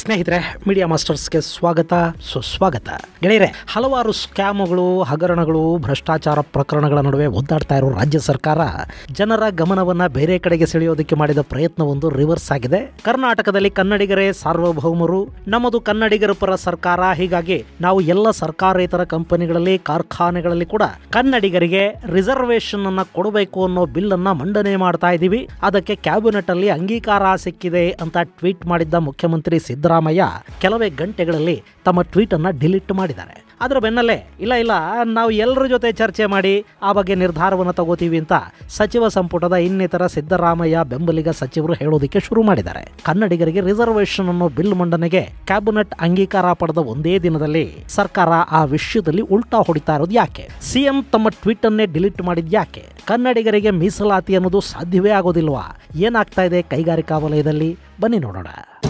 ಸ್ನೇಹಿತರೆ ಮೀಡಿಯಾ ಮಾಸ್ಟರ್ಸ್ಗೆ ಸ್ವಾಗತ ಸುಸ್ವಾಗತ ಗೆಳೆಯರೆ ಹಲವಾರು ಸ್ಕ್ಯಾಮುಗಳು ಹಗರಣಗಳು ಭ್ರಷ್ಟಾಚಾರ ಪ್ರಕರಣಗಳ ನಡುವೆ ಒದ್ದಾಡ್ತಾ ಇರೋ ರಾಜ್ಯ ಸರ್ಕಾರ ಜನರ ಗಮನವನ್ನ ಬೇರೆ ಕಡೆಗೆ ಸೆಳೆಯೋದಕ್ಕೆ ಮಾಡಿದ ಪ್ರಯತ್ನವೊಂದು ರಿವರ್ಸ್ ಆಗಿದೆ ಕರ್ನಾಟಕದಲ್ಲಿ ಕನ್ನಡಿಗರೇ ಸಾರ್ವಭೌಮರು ನಮ್ಮದು ಕನ್ನಡಿಗರ ಪರ ಸರ್ಕಾರ ಹೀಗಾಗಿ ನಾವು ಎಲ್ಲ ಸರ್ಕಾರೇತರ ಕಂಪನಿಗಳಲ್ಲಿ ಕಾರ್ಖಾನೆಗಳಲ್ಲಿ ಕೂಡ ಕನ್ನಡಿಗರಿಗೆ ರಿಸರ್ವೇಶನ್ ಅನ್ನ ಕೊಡಬೇಕು ಅನ್ನೋ ಬಿಲ್ ಅನ್ನ ಮಂಡನೆ ಮಾಡ್ತಾ ಇದ್ದೀವಿ ಅದಕ್ಕೆ ಕ್ಯಾಬಿನೆಟ್ ಅಲ್ಲಿ ಅಂಗೀಕಾರ ಸಿಕ್ಕಿದೆ ಅಂತ ಟ್ವೀಟ್ ಮಾಡಿದ್ದ ಮುಖ್ಯಮಂತ್ರಿ ಸಿದ್ದರಾಮಯ್ಯ ಕೆಲವೇ ಗಂಟೆಗಳಲ್ಲಿ ತಮ್ಮ ಟ್ವೀಟ್ ಅನ್ನ ಡಿಲೀಟ್ ಮಾಡಿದ್ದಾರೆ ಅದರ ಬೆನ್ನಲ್ಲೇ ಇಲ್ಲ ಇಲ್ಲ ನಾವು ಎಲ್ಲರ ಜೊತೆ ಚರ್ಚೆ ಮಾಡಿ ಆ ಬಗ್ಗೆ ನಿರ್ಧಾರವನ್ನು ತಗೋತೀವಿ ಅಂತ ಸಚಿವ ಸಂಪುಟದ ಇನ್ನಿತರ ಸಿದ್ದರಾಮಯ್ಯ ಬೆಂಬಲಿಗ ಸಚಿವರು ಹೇಳೋದಕ್ಕೆ ಶುರು ಮಾಡಿದ್ದಾರೆ ಕನ್ನಡಿಗರಿಗೆ ರಿಸರ್ವೇಶನ್ ಅನ್ನೋ ಬಿಲ್ ಮಂಡನೆಗೆ ಕ್ಯಾಬಿನೆಟ್ ಅಂಗೀಕಾರ ಪಡೆದ ಒಂದೇ ದಿನದಲ್ಲಿ ಸರ್ಕಾರ ಆ ವಿಷಯದಲ್ಲಿ ಉಲ್ಟಾ ಹೊಡಿತಾ ಇರೋದು ಯಾಕೆ ಸಿಎಂ ತಮ್ಮ ಟ್ವೀಟ್ ಅನ್ನೇ ಡಿಲೀಟ್ ಮಾಡಿದ್ ಯಾಕೆ ಕನ್ನಡಿಗರಿಗೆ ಮೀಸಲಾತಿ ಅನ್ನೋದು ಸಾಧ್ಯವೇ ಆಗೋದಿಲ್ವಾ ಏನಾಗ್ತಾ ಇದೆ ಕೈಗಾರಿಕಾ ವಲಯದಲ್ಲಿ ಬನ್ನಿ ನೋಡೋಣ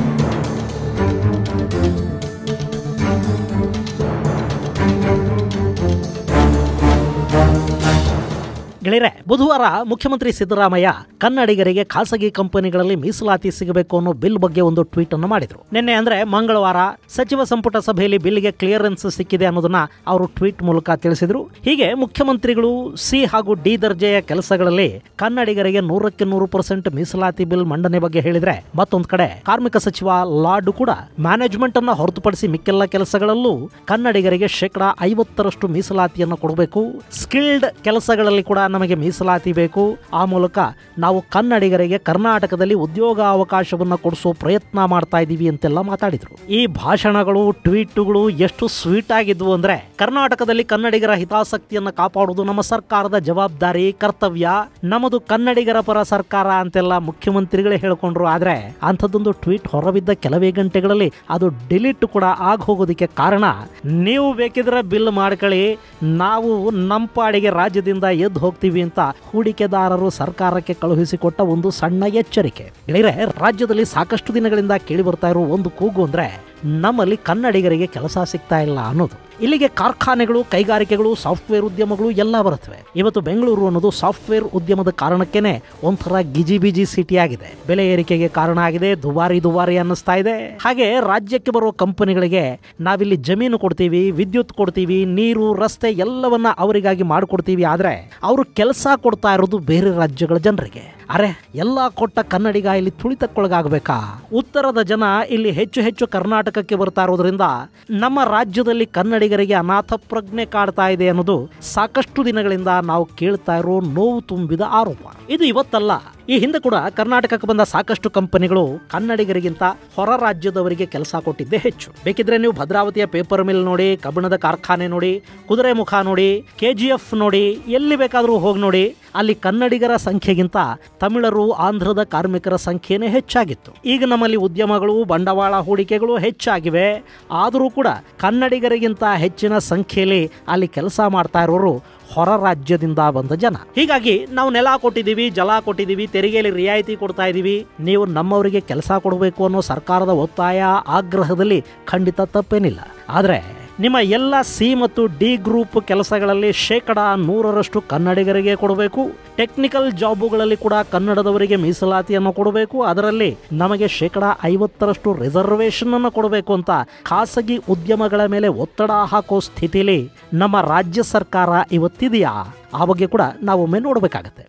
ಗೆಳೆಯರೆ ಬುಧವಾರ ಮುಖ್ಯಮಂತ್ರಿ ಸಿದ್ದರಾಮಯ್ಯ ಕನ್ನಡಿಗರಿಗೆ ಖಾಸಗಿ ಕಂಪನಿಗಳಲ್ಲಿ ಮೀಸಲಾತಿ ಸಿಗಬೇಕು ಅನ್ನೋ ಬಿಲ್ ಬಗ್ಗೆ ಒಂದು ಟ್ವೀಟ್ ಅನ್ನು ಮಾಡಿದ್ರು ನಿನ್ನೆ ಅಂದ್ರೆ ಮಂಗಳವಾರ ಸಚಿವ ಸಂಪುಟ ಸಭೆಯಲ್ಲಿ ಬಿಲ್ಗೆ ಕ್ಲಿಯರೆನ್ಸ್ ಸಿಕ್ಕಿದೆ ಅನ್ನೋದನ್ನ ಅವರು ಟ್ವೀಟ್ ಮೂಲಕ ತಿಳಿಸಿದ್ರು ಹೀಗೆ ಮುಖ್ಯಮಂತ್ರಿಗಳು ಸಿ ಹಾಗೂ ಡಿ ದರ್ಜೆಯ ಕೆಲಸಗಳಲ್ಲಿ ಕನ್ನಡಿಗರಿಗೆ ನೂರಕ್ಕೆ ನೂರು ಪರ್ಸೆಂಟ್ ಮೀಸಲಾತಿ ಬಿಲ್ ಮಂಡನೆ ಬಗ್ಗೆ ಹೇಳಿದ್ರೆ ಮತ್ತೊಂದು ಕಡೆ ಕಾರ್ಮಿಕ ಸಚಿವ ಲಾರ್ಡ್ ಕೂಡ ಮ್ಯಾನೇಜ್ಮೆಂಟ್ ಅನ್ನ ಹೊರತುಪಡಿಸಿ ಮಿಕ್ಕೆಲ್ಲ ಕೆಲಸಗಳಲ್ಲೂ ಕನ್ನಡಿಗರಿಗೆ ಶೇಕಡಾ ಐವತ್ತರಷ್ಟು ಮೀಸಲಾತಿಯನ್ನು ಕೊಡಬೇಕು ಸ್ಕಿಲ್ಡ್ ಕೆಲಸಗಳಲ್ಲಿ ಕೂಡ ನಮಗೆ ಮೀಸಲಾತಿ ಬೇಕು ಆ ಮೂಲಕ ನಾವು ಕನ್ನಡಿಗರಿಗೆ ಕರ್ನಾಟಕದಲ್ಲಿ ಉದ್ಯೋಗ ಅವಕಾಶವನ್ನು ಕೊಡಿಸೋ ಪ್ರಯತ್ನ ಮಾಡ್ತಾ ಇದ್ದೀವಿ ಅಂತೆಲ್ಲ ಮಾತಾಡಿದ್ರು ಈ ಭಾಷಣಗಳು ಟ್ವೀಟ್ಗಳು ಎಷ್ಟು ಸ್ವೀಟ್ ಆಗಿದ್ವು ಅಂದ್ರೆ ಕರ್ನಾಟಕದಲ್ಲಿ ಕನ್ನಡಿಗರ ಹಿತಾಸಕ್ತಿಯನ್ನು ಕಾಪಾಡುವುದು ನಮ್ಮ ಸರ್ಕಾರದ ಜವಾಬ್ದಾರಿ ಕರ್ತವ್ಯ ನಮ್ಮದು ಕನ್ನಡಿಗರ ಪರ ಸರ್ಕಾರ ಅಂತೆಲ್ಲ ಮುಖ್ಯಮಂತ್ರಿಗಳೇ ಹೇಳ್ಕೊಂಡ್ರು ಆದ್ರೆ ಅಂಥದ್ದೊಂದು ಟ್ವೀಟ್ ಹೊರಬಿದ್ದ ಕೆಲವೇ ಗಂಟೆಗಳಲ್ಲಿ ಅದು ಡಿಲೀಟ್ ಕೂಡ ಆಗ ಹೋಗೋದಕ್ಕೆ ಕಾರಣ ನೀವು ಬೇಕಿದ್ರೆ ಬಿಲ್ ಮಾಡ್ಕೊಳ್ಳಿ ನಾವು ನಮ್ಮ ಪಾಡಿಗೆ ರಾಜ್ಯದಿಂದ ಎದ್ದು ಹೋಗ್ತೀವಿ ಅಂತ ಹೂಡಿಕೆದಾರರು ಸರ್ಕಾರಕ್ಕೆ ಕಳುಹಿಸಿಕೊಟ್ಟ ಒಂದು ಸಣ್ಣ ಎಚ್ಚರಿಕೆ ಗೆಳೆಯರೆ ರಾಜ್ಯದಲ್ಲಿ ಸಾಕಷ್ಟು ದಿನಗಳಿಂದ ಕೇಳಿ ಬರ್ತಾ ಇರೋ ಒಂದು ಕೂಗು ಅಂದ್ರೆ ನಮ್ಮಲ್ಲಿ ಕನ್ನಡಿಗರಿಗೆ ಕೆಲಸ ಸಿಗ್ತಾ ಇಲ್ಲ ಅನ್ನೋದು ಇಲ್ಲಿಗೆ ಕಾರ್ಖಾನೆಗಳು ಕೈಗಾರಿಕೆಗಳು ಸಾಫ್ಟ್ವೇರ್ ಉದ್ಯಮಗಳು ಎಲ್ಲ ಬರುತ್ತವೆ ಇವತ್ತು ಬೆಂಗಳೂರು ಅನ್ನೋದು ಸಾಫ್ಟ್ವೇರ್ ಉದ್ಯಮದ ಕಾರಣಕ್ಕೇನೆ ಒಂಥರ ಗಿಜಿ ಬಿಜಿ ಸಿಟಿ ಆಗಿದೆ ಬೆಲೆ ಏರಿಕೆಗೆ ಕಾರಣ ಆಗಿದೆ ದುಬಾರಿ ದುಬಾರಿ ಅನ್ನಿಸ್ತಾ ಇದೆ ಹಾಗೆ ರಾಜ್ಯಕ್ಕೆ ಬರುವ ಕಂಪನಿಗಳಿಗೆ ನಾವಿಲ್ಲಿ ಜಮೀನು ಕೊಡ್ತೀವಿ ವಿದ್ಯುತ್ ಕೊಡ್ತೀವಿ ನೀರು ರಸ್ತೆ ಎಲ್ಲವನ್ನ ಅವರಿಗಾಗಿ ಮಾಡಿಕೊಡ್ತೀವಿ ಆದ್ರೆ ಅವರು ಕೆಲಸ ಕೊಡ್ತಾ ಇರೋದು ಬೇರೆ ರಾಜ್ಯಗಳ ಜನರಿಗೆ ಅರೆ ಎಲ್ಲ ಕೊಟ್ಟ ಕನ್ನಡಿಗ ಇಲ್ಲಿ ತುಳಿತಕ್ಕೊಳಗಾಗಬೇಕಾ ಉತ್ತರದ ಜನ ಇಲ್ಲಿ ಹೆಚ್ಚು ಹೆಚ್ಚು ಕರ್ನಾಟಕಕ್ಕೆ ಬರ್ತಾ ಇರೋದ್ರಿಂದ ನಮ್ಮ ರಾಜ್ಯದಲ್ಲಿ ಕನ್ನಡಿಗರಿಗೆ ಅನಾಥ ಪ್ರಜ್ಞೆ ಕಾಡ್ತಾ ಇದೆ ಅನ್ನೋದು ಸಾಕಷ್ಟು ದಿನಗಳಿಂದ ನಾವು ಕೇಳ್ತಾ ಇರೋ ನೋವು ತುಂಬಿದ ಆರೋಪ ಇದು ಇವತ್ತಲ್ಲ ಈ ಹಿಂದೆ ಕೂಡ ಕರ್ನಾಟಕಕ್ಕೆ ಬಂದ ಸಾಕಷ್ಟು ಕಂಪನಿಗಳು ಕನ್ನಡಿಗರಿಗಿಂತ ಹೊರ ರಾಜ್ಯದವರಿಗೆ ಕೆಲಸ ಕೊಟ್ಟಿದ್ದೇ ಹೆಚ್ಚು ಬೇಕಿದ್ರೆ ನೀವು ಭದ್ರಾವತಿಯ ಪೇಪರ್ ಮಿಲ್ ನೋಡಿ ಕಬ್ಬಿಣದ ಕಾರ್ಖಾನೆ ನೋಡಿ ಕುದುರೆ ಮುಖ ನೋಡಿ ಕೆಜಿಎಫ್ ನೋಡಿ ಎಲ್ಲಿ ಬೇಕಾದರೂ ಹೋಗಿ ನೋಡಿ ಅಲ್ಲಿ ಕನ್ನಡಿಗರ ಸಂಖ್ಯೆಗಿಂತ ತಮಿಳರು ಆಂಧ್ರದ ಕಾರ್ಮಿಕರ ಸಂಖ್ಯೆನೇ ಹೆಚ್ಚಾಗಿತ್ತು ಈಗ ನಮ್ಮಲ್ಲಿ ಉದ್ಯಮಗಳು ಬಂಡವಾಳ ಹೂಡಿಕೆಗಳು ಹೆಚ್ಚಾಗಿವೆ ಆದರೂ ಕೂಡ ಕನ್ನಡಿಗರಿಗಿಂತ ಹೆಚ್ಚಿನ ಸಂಖ್ಯೆಯಲ್ಲಿ ಅಲ್ಲಿ ಕೆಲಸ ಮಾಡ್ತಾ ಇರೋರು ಹೊರ ರಾಜ್ಯದಿಂದ ಬಂದ ಜನ ಹೀಗಾಗಿ ನಾವು ನೆಲ ಕೊಟ್ಟಿದ್ದೀವಿ ಜಲ ಕೊಟ್ಟಿದ್ದೀವಿ ತೆರಿಗೆಯಲ್ಲಿ ರಿಯಾಯಿತಿ ಕೊಡ್ತಾ ಇದ್ದೀವಿ ನೀವು ನಮ್ಮವರಿಗೆ ಕೆಲಸ ಕೊಡಬೇಕು ಅನ್ನೋ ಸರ್ಕಾರದ ಒತ್ತಾಯ ಆಗ್ರಹದಲ್ಲಿ ಖಂಡಿತ ತಪ್ಪೇನಿಲ್ಲ ಆದರೆ ನಿಮ್ಮ ಎಲ್ಲ ಸಿ ಮತ್ತು ಡಿ ಗ್ರೂಪ್ ಕೆಲಸಗಳಲ್ಲಿ ಶೇಕಡ ನೂರರಷ್ಟು ಕನ್ನಡಿಗರಿಗೆ ಕೊಡಬೇಕು ಟೆಕ್ನಿಕಲ್ ಜಾಬುಗಳಲ್ಲಿ ಕೂಡ ಕನ್ನಡದವರಿಗೆ ಮೀಸಲಾತಿಯನ್ನು ಕೊಡಬೇಕು ಅದರಲ್ಲಿ ನಮಗೆ ಶೇಕಡ ಐವತ್ತರಷ್ಟು ರಿಸರ್ವೇಷನ್ ಅನ್ನು ಕೊಡಬೇಕು ಅಂತ ಖಾಸಗಿ ಉದ್ಯಮಗಳ ಮೇಲೆ ಒತ್ತಡ ಹಾಕೋ ಸ್ಥಿತಿಲಿ ನಮ್ಮ ರಾಜ್ಯ ಸರ್ಕಾರ ಇವತ್ತಿದೆಯಾ ಆ ಬಗ್ಗೆ ಕೂಡ ನಾವು ಒಮ್ಮೆ ನೋಡಬೇಕಾಗತ್ತೆ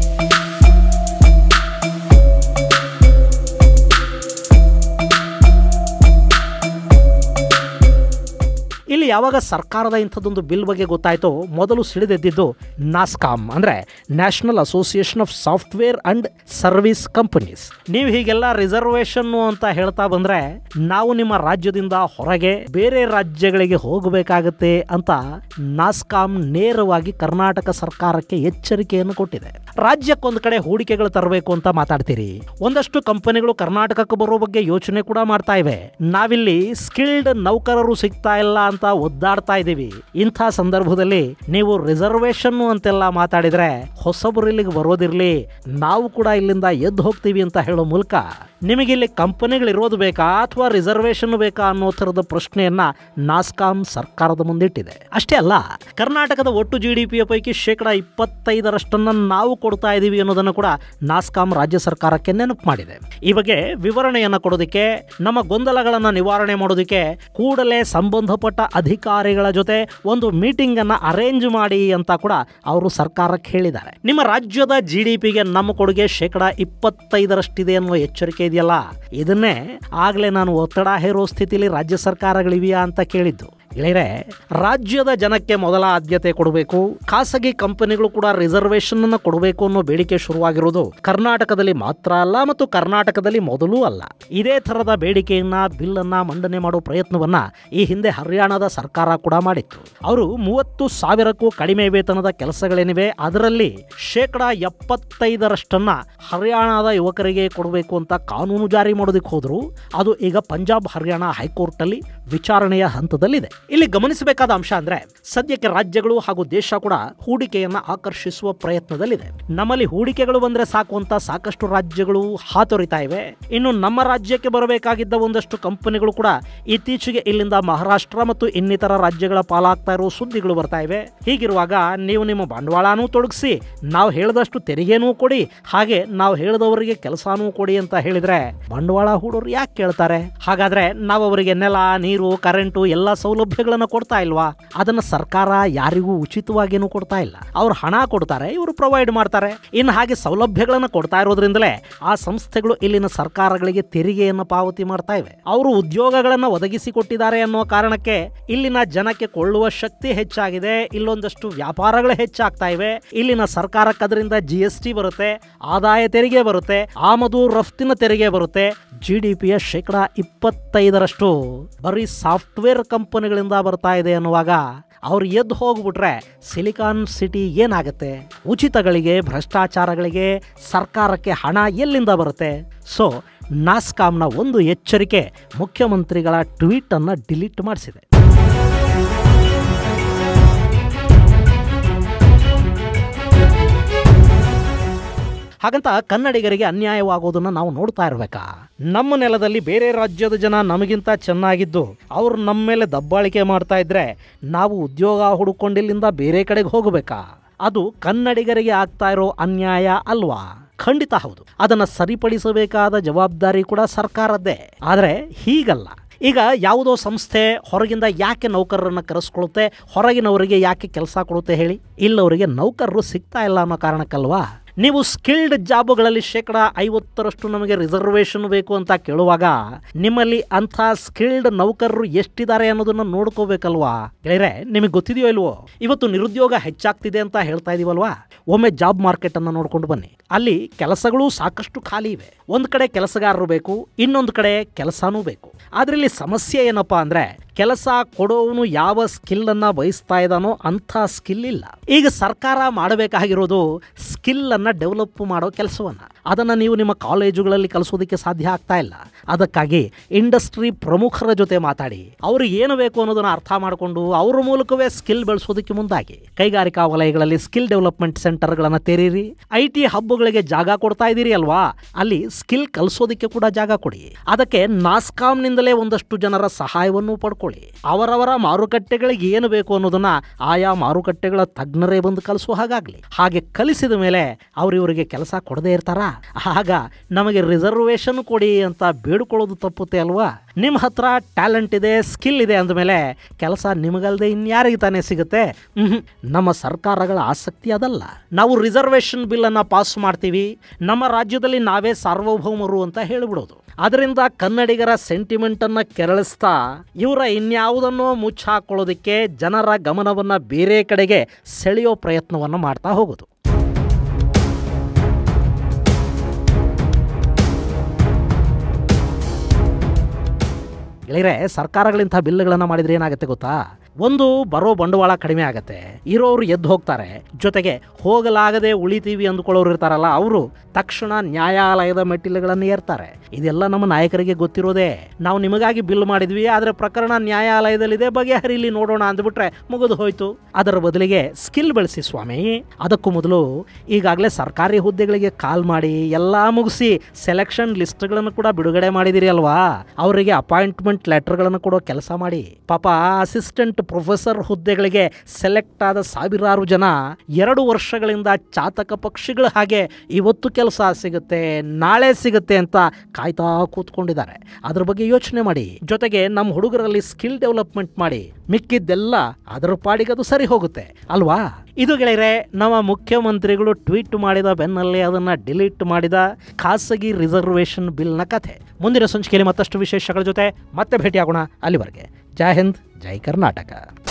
ಇಲ್ಲಿ ಯಾವಾಗ ಸರ್ಕಾರದ ಇಂಥದ್ದೊಂದು ಬಿಲ್ ಬಗ್ಗೆ ಗೊತ್ತಾಯ್ತೋ ಮೊದಲು ಸಿಡಿದೆದ್ದಿದ್ದು ನಾಸ್ಕಾಮ್ ಅಂದ್ರೆ national association of software and service companies ನೀವು ಹೀಗೆಲ್ಲ ರಿಸರ್ವೇಶನ್ ಅಂತ ಹೇಳ್ತಾ ಬಂದ್ರೆ ನಾವು ನಿಮ್ಮ ರಾಜ್ಯದಿಂದ ಹೊರಗೆ ಬೇರೆ ರಾಜ್ಯಗಳಿಗೆ ಹೋಗಬೇಕಾಗತ್ತೆ ಅಂತ ನಾಸ್ಕಾಮ್ ನೇರವಾಗಿ ಕರ್ನಾಟಕ ಸರ್ಕಾರಕ್ಕೆ ಎಚ್ಚರಿಕೆಯನ್ನು ಕೊಟ್ಟಿದೆ ರಾಜ್ಯಕ್ಕೊಂದು ಕಡೆ ಹೂಡಿಕೆಗಳು ತರಬೇಕು ಅಂತ ಮಾತಾಡ್ತೀರಿ ಒಂದಷ್ಟು ಕಂಪನಿಗಳು ಕರ್ನಾಟಕಕ್ಕೆ ಬರೋ ಬಗ್ಗೆ ಯೋಚನೆ ಕೂಡ ಮಾಡ್ತಾ ಇವೆ ನಾವಿಲ್ಲಿ ಸ್ಕಿಲ್ಡ್ ನೌಕರರು ಸಿಗ್ತಾ ಇಲ್ಲ ಅಂತ ಒದ್ದಾಡ್ತಾ ಇದ್ದೀವಿ ಇಂಥ ಸಂದರ್ಭದಲ್ಲಿ ನೀವು ರಿಸರ್ವೇಶನ್ ಅಂತೆಲ್ಲ ಮಾತಾಡಿದ್ರೆ ಹೊಸಬರು ಇಲ್ಲಿಗೆ ಬರೋದಿರ್ಲಿ ನಾವು ಕೂಡ ಇಲ್ಲಿಂದ ಎದ್ದು ಹೋಗ್ತೀವಿ ಅಂತ ಹೇಳೋ ಮೂಲಕ ನಿಮಗೆ ಇಲ್ಲಿ ಕಂಪನಿಗಳು ಇರೋದು ಬೇಕಾ ಅಥವಾ ರಿಸರ್ವೇಶನ್ ಬೇಕಾ ಅನ್ನೋ ಥರದ ಪ್ರಶ್ನೆಯನ್ನ ನಾಸ್ಕಾಂ ಸರ್ಕಾರದ ಮುಂದಿಟ್ಟಿದೆ ಅಷ್ಟೇ ಅಲ್ಲ ಕರ್ನಾಟಕದ ಒಟ್ಟು ಜಿ ಡಿ ಪಿಯ ಪೈಕಿ ಶೇಕಡ ಇಪ್ಪತ್ತೈದರಷ್ಟನ್ನ ನಾವು ಕೊಡ್ತಾ ಇದ್ದೀವಿ ಅನ್ನೋದನ್ನು ಕೂಡ ನಾಸ್ಕಾಂ ರಾಜ್ಯ ಸರ್ಕಾರಕ್ಕೆ ನೆನಪು ಮಾಡಿದೆ ಈ ಬಗ್ಗೆ ವಿವರಣೆಯನ್ನು ಕೊಡೋದಕ್ಕೆ ನಮ್ಮ ಗೊಂದಲಗಳನ್ನು ನಿವಾರಣೆ ಮಾಡೋದಕ್ಕೆ ಕೂಡಲೇ ಸಂಬಂಧಪಟ್ಟ ಅಧಿಕಾರಿಗಳ ಜೊತೆ ಒಂದು ಮೀಟಿಂಗ್ ಅನ್ನ ಅರೇಂಜ್ ಮಾಡಿ ಅಂತ ಕೂಡ ಅವರು ಸರ್ಕಾರಕ್ಕೆ ಹೇಳಿದ್ದಾರೆ ನಿಮ್ಮ ರಾಜ್ಯದ ಜಿ ಡಿ ಪಿಗೆ ನಮ್ಮ ಕೊಡುಗೆ ಶೇಕಡ ಇಪ್ಪತ್ತೈದರಷ್ಟಿದೆ ಅನ್ನುವ ಎಚ್ಚರಿಕೆ ಇದೆಯಲ್ಲ ಇದನ್ನೇ ಆಗ್ಲೇ ನಾನು ಒತ್ತಡ ಹೇರೋ ಸ್ಥಿತಿಲಿ ರಾಜ್ಯ ಸರ್ಕಾರಗಳಿವೆಯಾ ಅಂತ ಕೇಳಿದ್ದು ಗೆಳೆಯರೆ ರಾಜ್ಯದ ಜನಕ್ಕೆ ಮೊದಲ ಆದ್ಯತೆ ಕೊಡಬೇಕು ಖಾಸಗಿ ಕಂಪನಿಗಳು ಕೂಡ ರಿಸರ್ವೇಶನ್ ಅನ್ನು ಕೊಡಬೇಕು ಅನ್ನೋ ಬೇಡಿಕೆ ಶುರುವಾಗಿರೋದು ಕರ್ನಾಟಕದಲ್ಲಿ ಮಾತ್ರ ಅಲ್ಲ ಮತ್ತು ಕರ್ನಾಟಕದಲ್ಲಿ ಮೊದಲೂ ಅಲ್ಲ ಇದೇ ಥರದ ಬೇಡಿಕೆಯನ್ನ ಬಿಲ್ ಅನ್ನ ಮಂಡನೆ ಮಾಡೋ ಪ್ರಯತ್ನವನ್ನ ಈ ಹಿಂದೆ ಹರಿಯಾಣದ ಸರ್ಕಾರ ಕೂಡ ಮಾಡಿತ್ತು ಅವರು ಮೂವತ್ತು ಸಾವಿರಕ್ಕೂ ಕಡಿಮೆ ವೇತನದ ಕೆಲಸಗಳೇನಿವೆ ಅದರಲ್ಲಿ ಶೇಕಡ ಎಪ್ಪತ್ತೈದರಷ್ಟನ್ನ ಹರಿಯಾಣದ ಯುವಕರಿಗೆ ಕೊಡಬೇಕು ಅಂತ ಕಾನೂನು ಜಾರಿ ಮಾಡೋದಕ್ಕೆ ಹೋದ್ರು ಅದು ಈಗ ಪಂಜಾಬ್ ಹರಿಯಾಣ ಹೈಕೋರ್ಟ್ ಅಲ್ಲಿ ವಿಚಾರಣೆಯ ಹಂತದಲ್ಲಿದೆ ಇಲ್ಲಿ ಗಮನಿಸಬೇಕಾದ ಅಂಶ ಅಂದ್ರೆ ಸದ್ಯಕ್ಕೆ ರಾಜ್ಯಗಳು ಹಾಗೂ ದೇಶ ಕೂಡ ಹೂಡಿಕೆಯನ್ನ ಆಕರ್ಷಿಸುವ ಪ್ರಯತ್ನದಲ್ಲಿದೆ ನಮ್ಮಲ್ಲಿ ಹೂಡಿಕೆಗಳು ಬಂದ್ರೆ ಸಾಕು ಅಂತ ಸಾಕಷ್ಟು ರಾಜ್ಯಗಳು ಹಾತೊರಿತಾ ಇವೆ ಇನ್ನು ನಮ್ಮ ರಾಜ್ಯಕ್ಕೆ ಬರಬೇಕಾಗಿದ್ದ ಒಂದಷ್ಟು ಕಂಪನಿಗಳು ಕೂಡ ಇತ್ತೀಚೆಗೆ ಇಲ್ಲಿಂದ ಮಹಾರಾಷ್ಟ್ರ ಮತ್ತು ಇನ್ನಿತರ ರಾಜ್ಯಗಳ ಪಾಲಾಗ್ತಾ ಇರೋ ಸುದ್ದಿಗಳು ಬರ್ತಾ ಇವೆ ಹೀಗಿರುವಾಗ ನೀವು ನಿಮ್ಮ ಬಂಡವಾಳನೂ ತೊಡಗಿಸಿ ನಾವು ಹೇಳಿದಷ್ಟು ತೆರಿಗೆನೂ ಕೊಡಿ ಹಾಗೆ ನಾವು ಹೇಳಿದವರಿಗೆ ಕೆಲಸನೂ ಕೊಡಿ ಅಂತ ಹೇಳಿದ್ರೆ ಬಂಡವಾಳ ಹೂಡೋರು ಯಾಕೆ ಕೇಳ್ತಾರೆ ಹಾಗಾದ್ರೆ ನಾವು ಅವರಿಗೆ ನೆಲ ನೀರು ಕರೆಂಟು ಎಲ್ಲ ಸೌಲಭ್ಯಗಳನ್ನು ಕೊಡ್ತಾ ಇಲ್ವಾ ಅದನ್ನ ಸರ್ಕಾರ ಯಾರಿಗೂ ಉಚಿತವಾಗೇನು ಕೊಡ್ತಾ ಇಲ್ಲ ಅವ್ರು ಹಣ ಕೊಡ್ತಾರೆ ಇವರು ಪ್ರೊವೈಡ್ ಮಾಡ್ತಾರೆ ಇನ್ನು ಹಾಗೆ ಸೌಲಭ್ಯಗಳನ್ನು ಕೊಡ್ತಾ ಇರೋದ್ರಿಂದಲೇ ಆ ಸಂಸ್ಥೆಗಳು ಇಲ್ಲಿನ ಸರ್ಕಾರಗಳಿಗೆ ತೆರಿಗೆಯನ್ನು ಪಾವತಿ ಮಾಡ್ತಾ ಇವೆ ಅವರು ಉದ್ಯೋಗಗಳನ್ನು ಒದಗಿಸಿ ಕೊಟ್ಟಿದ್ದಾರೆ ಅನ್ನೋ ಕಾರಣಕ್ಕೆ ಇಲ್ಲಿನ ಜನಕ್ಕೆ ಕೊಳ್ಳುವ ಶಕ್ತಿ ಹೆಚ್ಚಾಗಿದೆ ಇಲ್ಲೊಂದಷ್ಟು ವ್ಯಾಪಾರಗಳು ಹೆಚ್ಚಾಗ್ತಾ ಇವೆ ಇಲ್ಲಿನ ಸರ್ಕಾರಕ್ಕೆ ಅದರಿಂದ ಜಿ ಎಸ್ ಟಿ ಬರುತ್ತೆ ಆದಾಯ ತೆರಿಗೆ ಬರುತ್ತೆ ಆಮದು ರಫ್ತಿನ ತೆರಿಗೆ ಬರುತ್ತೆ ಜಿ ಡಿ ಪಿಯ ಶೇಕಡ ಇಪ್ಪತ್ತೈದರಷ್ಟು ಬರೀ ಸಾಫ್ಟ್ವೇರ್ ಕಂಪನಿಗಳಿಂದ ಬರ್ತಾ ಇದೆ ಅನ್ನುವಾಗ ಅವ್ರು ಎದ್ದು ಹೋಗ್ಬಿಟ್ರೆ ಸಿಲಿಕಾನ್ ಸಿಟಿ ಏನಾಗುತ್ತೆ ಉಚಿತಗಳಿಗೆ ಭ್ರಷ್ಟಾಚಾರಗಳಿಗೆ ಸರ್ಕಾರಕ್ಕೆ ಹಣ ಎಲ್ಲಿಂದ ಬರುತ್ತೆ ಸೊ ನಾಸ್ಕಾಮ್ನ ಒಂದು ಎಚ್ಚರಿಕೆ ಮುಖ್ಯಮಂತ್ರಿಗಳ ಟ್ವೀಟ್ ಅನ್ನ ಡಿಲೀಟ್ ಮಾಡಿಸಿದೆ ಹಾಗಂತ ಕನ್ನಡಿಗರಿಗೆ ಅನ್ಯಾಯವಾಗೋದನ್ನ ನಾವು ನೋಡ್ತಾ ಇರ್ಬೇಕಾ ನಮ್ಮ ನೆಲದಲ್ಲಿ ಬೇರೆ ರಾಜ್ಯದ ಜನ ನಮಗಿಂತ ಚೆನ್ನಾಗಿದ್ದು ಅವ್ರು ನಮ್ಮ ಮೇಲೆ ದಬ್ಬಾಳಿಕೆ ಮಾಡ್ತಾ ಇದ್ರೆ ನಾವು ಉದ್ಯೋಗ ಹುಡುಕೊಂಡಿಲ್ಲಿಂದ ಬೇರೆ ಕಡೆಗೆ ಹೋಗಬೇಕಾ ಅದು ಕನ್ನಡಿಗರಿಗೆ ಆಗ್ತಾ ಇರೋ ಅನ್ಯಾಯ ಅಲ್ವಾ ಖಂಡಿತ ಹೌದು ಅದನ್ನ ಸರಿಪಡಿಸಬೇಕಾದ ಜವಾಬ್ದಾರಿ ಕೂಡ ಸರ್ಕಾರದ್ದೇ ಆದರೆ ಹೀಗಲ್ಲ ಈಗ ಯಾವುದೋ ಸಂಸ್ಥೆ ಹೊರಗಿಂದ ಯಾಕೆ ನೌಕರರನ್ನ ಕರೆಸ್ಕೊಳ್ಳುತ್ತೆ ಹೊರಗಿನವರಿಗೆ ಯಾಕೆ ಕೆಲಸ ಕೊಡುತ್ತೆ ಹೇಳಿ ಇಲ್ಲವರಿಗೆ ನೌಕರರು ಸಿಗ್ತಾ ಇಲ್ಲ ಅನ್ನೋ ಕಾರಣಕ್ಕಲ್ವಾ ನೀವು ಸ್ಕಿಲ್ಡ್ ಜಾಬುಗಳಲ್ಲಿ ಶೇಕಡ ಐವತ್ತರಷ್ಟು ನಮಗೆ ರಿಸರ್ವೇಷನ್ ಬೇಕು ಅಂತ ಕೇಳುವಾಗ ನಿಮ್ಮಲ್ಲಿ ಅಂಥ ಸ್ಕಿಲ್ಡ್ ನೌಕರರು ಎಷ್ಟಿದ್ದಾರೆ ಅನ್ನೋದನ್ನ ನೋಡ್ಕೋಬೇಕಲ್ವಾ ಗೆಳೆಯರೆ ನಿಮಗೆ ಗೊತ್ತಿದೆಯೋ ಇಲ್ವೋ ಇವತ್ತು ನಿರುದ್ಯೋಗ ಹೆಚ್ಚಾಗ್ತಿದೆ ಅಂತ ಹೇಳ್ತಾ ಇದೀವಲ್ವಾ ಒಮ್ಮೆ ಜಾಬ್ ಮಾರ್ಕೆಟ್ ಅನ್ನ ನೋಡ್ಕೊಂಡು ಬನ್ನಿ ಅಲ್ಲಿ ಕೆಲಸಗಳು ಸಾಕಷ್ಟು ಖಾಲಿ ಇವೆ ಒಂದು ಕಡೆ ಕೆಲಸಗಾರರು ಬೇಕು ಇನ್ನೊಂದು ಕಡೆ ಕೆಲಸನೂ ಬೇಕು ಆದ್ರೆ ಇಲ್ಲಿ ಸಮಸ್ಯೆ ಏನಪ್ಪಾ ಅಂದ್ರೆ ಕೆಲಸ ಕೊಡೋವನು ಯಾವ ಸ್ಕಿಲ್ ಅನ್ನ ಬಯಸ್ತಾ ಇದ್ದಾನೋ ಅಂಥ ಸ್ಕಿಲ್ ಇಲ್ಲ ಈಗ ಸರ್ಕಾರ ಮಾಡಬೇಕಾಗಿರೋದು ಸ್ಕಿಲ್ ಅನ್ನ ಡೆವಲಪ್ ಮಾಡೋ ಕೆಲಸವನ್ನ ಅದನ್ನ ನೀವು ನಿಮ್ಮ ಕಾಲೇಜುಗಳಲ್ಲಿ ಕಲಿಸೋದಕ್ಕೆ ಸಾಧ್ಯ ಆಗ್ತಾ ಇಲ್ಲ ಅದಕ್ಕಾಗಿ ಇಂಡಸ್ಟ್ರಿ ಪ್ರಮುಖರ ಜೊತೆ ಮಾತಾಡಿ ಅವ್ರಿಗೆ ಏನು ಬೇಕು ಅನ್ನೋದನ್ನ ಅರ್ಥ ಮಾಡಿಕೊಂಡು ಅವ್ರ ಮೂಲಕವೇ ಸ್ಕಿಲ್ ಬೆಳೆಸೋದಕ್ಕೆ ಮುಂದಾಗಿ ಕೈಗಾರಿಕಾ ವಲಯಗಳಲ್ಲಿ ಸ್ಕಿಲ್ ಡೆವಲಪ್ಮೆಂಟ್ ಸೆಂಟರ್ಗಳನ್ನು ತೆರೀರಿ ಐ ಟಿ ಹಬ್ಬಗಳಿಗೆ ಜಾಗ ಕೊಡ್ತಾ ಇದ್ದೀರಿ ಅಲ್ವಾ ಅಲ್ಲಿ ಸ್ಕಿಲ್ ಕಲಿಸೋದಕ್ಕೆ ಕೂಡ ಜಾಗ ಕೊಡಿ ಅದಕ್ಕೆ ನಾಸ್ಕಾಂನಿಂದಲೇ ಒಂದಷ್ಟು ಜನರ ಸಹಾಯವನ್ನು ಪಡ್ಕೊಳ್ಳಿ ಅವರವರ ಮಾರುಕಟ್ಟೆಗಳಿಗೆ ಏನು ಬೇಕು ಅನ್ನೋದನ್ನ ಆಯಾ ಮಾರುಕಟ್ಟೆಗಳ ತಜ್ಞರೇ ಬಂದು ಕಲಿಸುವ ಹಾಗಾಗ್ಲಿ ಹಾಗೆ ಕಲಿಸಿದ ಮೇಲೆ ಅವ್ರು ಇವರಿಗೆ ಕೆಲಸ ಕೊಡದೇ ಇರ್ತಾರಾ ಆಗ ನಮಗೆ ರಿಸರ್ವೇಶನ್ ಕೊಡಿ ಅಂತ ಬೇಡ್ಕೊಳ್ಳೋದು ತಪ್ಪುತ್ತೆ ಅಲ್ವಾ ನಿಮ್ಮ ಹತ್ರ ಟ್ಯಾಲೆಂಟ್ ಇದೆ ಸ್ಕಿಲ್ ಇದೆ ಅಂದಮೇಲೆ ಕೆಲಸ ನಿಮಗಲ್ದೆ ಇನ್ಯಾರಿಗೆ ತಾನೇ ಸಿಗುತ್ತೆ ಮ್ಹೂ. ನಮ್ಮ ಸರ್ಕಾರಗಳ ಆಸಕ್ತಿ ಅದಲ್ಲ ನಾವು ರಿಸರ್ವೇಶನ್ ಬಿಲ್ ಅನ್ನ ಪಾಸ್ ಮಾಡ್ತೀವಿ ನಮ್ಮ ರಾಜ್ಯದಲ್ಲಿ ನಾವೇ ಸಾರ್ವಭೌಮರು ಅಂತ ಹೇಳಿಬಿಡೋದು ಅದರಿಂದ ಕನ್ನಡಿಗರ ಸೆಂಟಿಮೆಂಟ್ ಅನ್ನ ಕೆರಳಿಸ್ತಾ ಇವರ ಇನ್ಯಾವುದನ್ನೋ ಮುಚ್ಚಾಕೊಳ್ಳೋದಕ್ಕೆ ಜನರ ಗಮನವನ್ನ ಬೇರೆ ಕಡೆಗೆ ಸೆಳೆಯೋ ಪ್ರಯತ್ನವನ್ನ ಮಾಡ್ತಾ ಹೋಗೋದು ಗೆಳೆಯರೆ ಸರ್ಕಾರಗಳಿಂಥ ಬಿಲ್ಗಳನ್ನು ಮಾಡಿದ್ರೆ ಏನಾಗುತ್ತೆ ಗೊತ್ತಾ ಒಂದು ಬರೋ ಬಂಡವಾಳ ಕಡಿಮೆ ಆಗತ್ತೆ ಇರೋರು ಎದ್ದು ಹೋಗ್ತಾರೆ ಜೊತೆಗೆ ಹೋಗಲಾಗದೆ ಉಳಿತೀವಿ ಅಂದ್ಕೊಳ್ಳೋರು ಇರ್ತಾರಲ್ಲ ಅವರು ತಕ್ಷಣ ನ್ಯಾಯಾಲಯದ ಮೆಟ್ಟಿಲುಗಳನ್ನು ಏರ್ತಾರೆ ಇದೆಲ್ಲ ನಮ್ಮ ನಾಯಕರಿಗೆ ಗೊತ್ತಿರೋದೇ ನಾವು ನಿಮಗಾಗಿ ಬಿಲ್ ಮಾಡಿದ್ವಿ ಆದರೆ ಪ್ರಕರಣ ನ್ಯಾಯಾಲಯದಲ್ಲಿದೆ ಬಗೆಹರಿಲಿ ನೋಡೋಣ ಅಂದ್ಬಿಟ್ರೆ ಮುಗಿದು ಹೋಯ್ತು ಅದರ ಬದಲಿಗೆ ಸ್ಕಿಲ್ ಬೆಳೆಸಿ ಸ್ವಾಮಿ ಅದಕ್ಕೂ ಮೊದಲು ಈಗಾಗಲೇ ಸರ್ಕಾರಿ ಹುದ್ದೆಗಳಿಗೆ ಕಾಲ್ ಮಾಡಿ ಎಲ್ಲ ಮುಗಿಸಿ ಸೆಲೆಕ್ಷನ್ ಲಿಸ್ಟ್ಗಳನ್ನು ಕೂಡ ಬಿಡುಗಡೆ ಮಾಡಿದಿರಿ ಅಲ್ವಾ ಅವರಿಗೆ ಅಪಾಯಿಂಟ್ಮೆಂಟ್ ಲೆಟರ್ಗಳನ್ನು ಕೊಡೋ ಕೆಲಸ ಮಾಡಿ ಪಾಪ ಅಸಿಸ್ಟೆಂಟ್ ಪ್ರೊಫೆಸರ್ ಹುದ್ದೆಗಳಿಗೆ ಸೆಲೆಕ್ಟ್ ಆದ ಸಾವಿರಾರು ಜನ ಎರಡು ವರ್ಷಗಳಿಂದ ಚಾತಕ ಪಕ್ಷಿಗಳ ಹಾಗೆ ಇವತ್ತು ಕೆಲಸ ಸಿಗುತ್ತೆ ನಾಳೆ ಸಿಗುತ್ತೆ ಅಂತ ಕಾಯ್ತಾ ಕೂತ್ಕೊಂಡಿದ್ದಾರೆ ಅದ್ರ ಬಗ್ಗೆ ಯೋಚನೆ ಮಾಡಿ ಜೊತೆಗೆ ನಮ್ಮ ಹುಡುಗರಲ್ಲಿ ಸ್ಕಿಲ್ ಡೆವಲಪ್ಮೆಂಟ್ ಮಾಡಿ ಮಿಕ್ಕಿದ್ದೆಲ್ಲ ಅದರ ಪಾಡಿಗೆ ಅದು ಸರಿ ಹೋಗುತ್ತೆ ಅಲ್ವಾ ಇದು ಗೆಳೆಯರೆ ನಮ್ಮ ಮುಖ್ಯಮಂತ್ರಿಗಳು ಟ್ವೀಟ್ ಮಾಡಿದ ಬೆನ್ನಲ್ಲೇ ಅದನ್ನ ಡಿಲೀಟ್ ಮಾಡಿದ ಖಾಸಗಿ ರಿಸರ್ವೇಷನ್ ಬಿಲ್ನ ಕಥೆ ಮುಂದಿನ ಸಂಚಿಕೆಯಲ್ಲಿ ಮತ್ತಷ್ಟು ವಿಶೇಷಗಳ ಜೊತೆ ಮತ್ತೆ ಭೇಟಿಯಾಗೋಣ ಅಲ್ಲಿವರೆಗೆ ಜೈ ಹಿಂದ್ ಜೈ ಕರ್ನಾಟಕ